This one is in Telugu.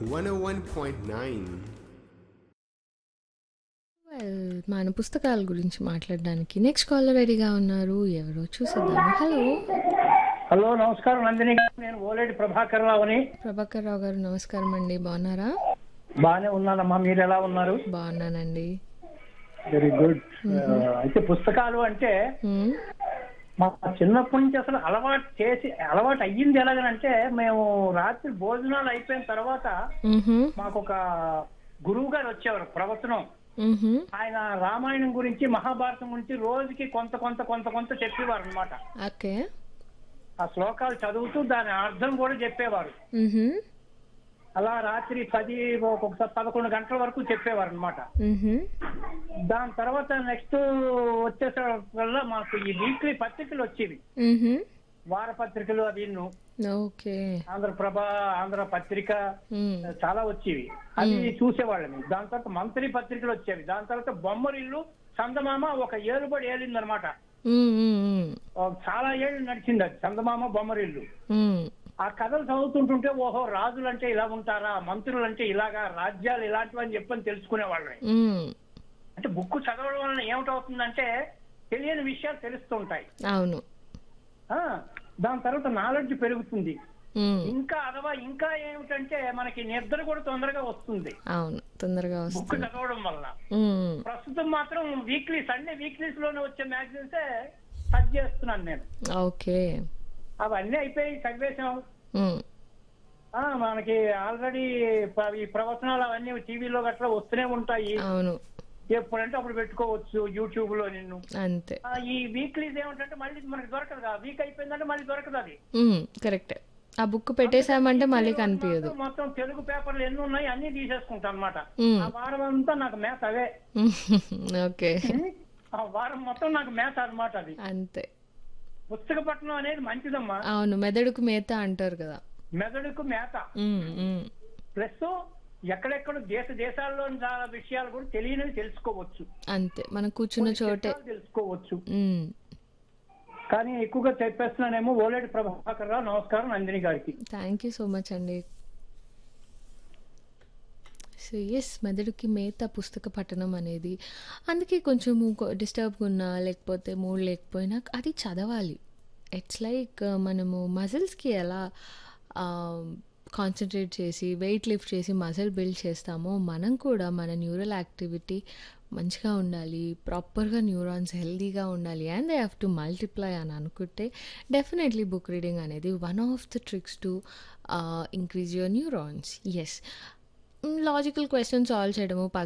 101.9. వెల్ మన పుస్తకాల గురించి మాట్లాడడానికి నెక్స్ట్ కాలర్ రెడీగా ఉన్నారు ఎవరో చూసేద్దాము హలో హలో నమస్కారం నందిని గారు. నేను ఓలేడి ప్రభాకర్ రావుని ప్రభాకర్ రావు గారు నమస్కారం అండి బాగున్నారా బాగానే ఉన్నానమ్మా మీరు ఎలా ఉన్నారు బాగున్నానండి వెరీ గుడ్ అయితే పుస్తకాలు అంటే మ్మ్. మా చిన్నప్పటి నుంచి అసలు అలవాటు చేసి అలవాటు అయ్యింది ఎలాగనంటే మేము రాత్రి భోజనాలు అయిపోయిన తర్వాత మ్హూ. మాకు ఒక గురువు గారు వచ్చేవారు ప్రవచనం మ్హూ. ఆయన రామాయణం గురించి మహాభారతం గురించి రోజుకి కొంత కొంత కొంత కొంత చెప్పేవారు అనమాట ఓకే ఆ శ్లోకాలు చదువుతూ దాని అర్థం కూడా చెప్పేవారు మ్హూ. అలా రాత్రి పది ఒక్కొక్కసారి పదకొండు గంటల వరకు చెప్పేవారు అనమాట మ్హూ. దాని తర్వాత నెక్స్ట్ వచ్చేసరికల్లా మాకు ఈ వీక్లీ పత్రికలు వచ్చేవి మ్హూ. వార పత్రికలు అవి ఇన్ను. ఓకే ఆంధ్రప్రభ ఆంధ్ర పత్రిక మ్మ్. చాలా వచ్చేవి అవి చూసేవాళ్ళమి దాని తర్వాత మంత్రి పత్రికలు వచ్చేవి దాని తర్వాత బొమ్మరిల్లు చందమామ ఒక ఏలుబడి ఏలింది అనమాట మ్మ్, మ్మ్, మ్మ్. చాలా ఏళ్ళు నడిచింది అది చందమామ బొమ్మరిల్లు మ్మ్. ఆ కథలు చదువుతుంటుంటే ఓహో రాజులు అంటే ఇలా ఉంటారా మంత్రులు అంటే ఇలాగా రాజ్యాలు ఇలాంటివి అని చెప్పని తెలుసుకునేవాళ్ళని మ్మ్. అంటే బుక్ చదవడం వలన ఏమిటవుతుందంటే తెలియని విషయాలు తెలుస్తుంటాయి అవును ఆ దాని తర్వాత నాలెడ్జ్ పెరుగుతుంది మ్మ్. ఇంకా అథవా ఇంకా ఏమిటంటే మనకి నిద్ర కూడా తొందరగా వస్తుంది అవును తొందరగా బుక్ వస్తుంది చదవడం వల్ల మ్మ్. ప్రస్తుతం మాత్రం వీక్లీ సండే వీక్లీస్ లోనే వచ్చే మ్యాగజైన్స్ సర్చ్ చేస్తున్నాను నేను ఓకే అవన్నీ అయిపోయి చదివేశాం మ్మ్. ఆ మనకి ఆల్రెడీ ఈ ప్రవచనాలు అవన్నీ టీవీలో గట్రా వస్తూనే ఉంటాయి అవును ఎప్పుడంటే అప్పుడు పెట్టుకోవచ్చు యూట్యూబ్ లో నిన్ను అంతే ఆ, ఈ వీక్లీస్ ఏమిటంటే మళ్ళీ మనకి దొరకదు వీక్ అయిపోయిందంటే మళ్ళీ దొరకదు అది మ్మ్. కరెక్ట్ ఆ బుక్ పెట్టేశామంటే మళ్ళీ కనిపించదు మొత్తం- మొత్తం తెలుగు పేపర్లు ఎన్ని ఉన్నాయి అన్ని తీసేసుకుంటా అనమాట మ్మ్. ఆ వారం అంతా నాకు మ్యాథ్ అవే ఓకే ఆ వారం మొత్తం నాకు మ్యాథ్ అన్నమాట అది అంతే పుస్తక పట్టణం అనేది మంచిదమ్మా అవును మెదడుకు మేత అంటారు కదా మెదడుకు మేత మ్మ్, మ్మ్. ప్లస్ ఎక్కడెక్కడ దేశ దేశాల్లో చాలా విషయాలు కూడా తెలియనివి తెలుసుకోవచ్చు అంతే మనం కూర్చున్న చోటే విషయాలు తెలుసుకోవచ్చు మ్మ్. కానీ ఎక్కువగా చెప్పేస్తున్నానేమో ఓలేటి ప్రభాకర్ రావు నమస్కారం నందిని గారికి థ్యాంక్ యూ సో మచ్ అండి సో ఎస్ మెదడుకి మేత పుస్తక పఠనం అనేది అందుకే కొంచెము డిస్టర్బ్గా ఉన్నా లేకపోతే మూడ్ లేకపోయినా అది చదవాలి ఇట్స్ లైక్ మనము మజిల్స్కి ఎలా కాన్సన్ట్రేట్ చేసి వెయిట్ లిఫ్ట్ చేసి మజిల్ బిల్డ్ చేస్తామో మనం కూడా మన న్యూరల్ యాక్టివిటీ మంచిగా ఉండాలి ప్రాపర్గా న్యూరాన్స్ హెల్దీగా ఉండాలి and they have to multiply అని అనుకుంటే డెఫినెట్లీ బుక్ రీడింగ్ అనేది one of the tricks to increase your neurons as logical question solve చేయడము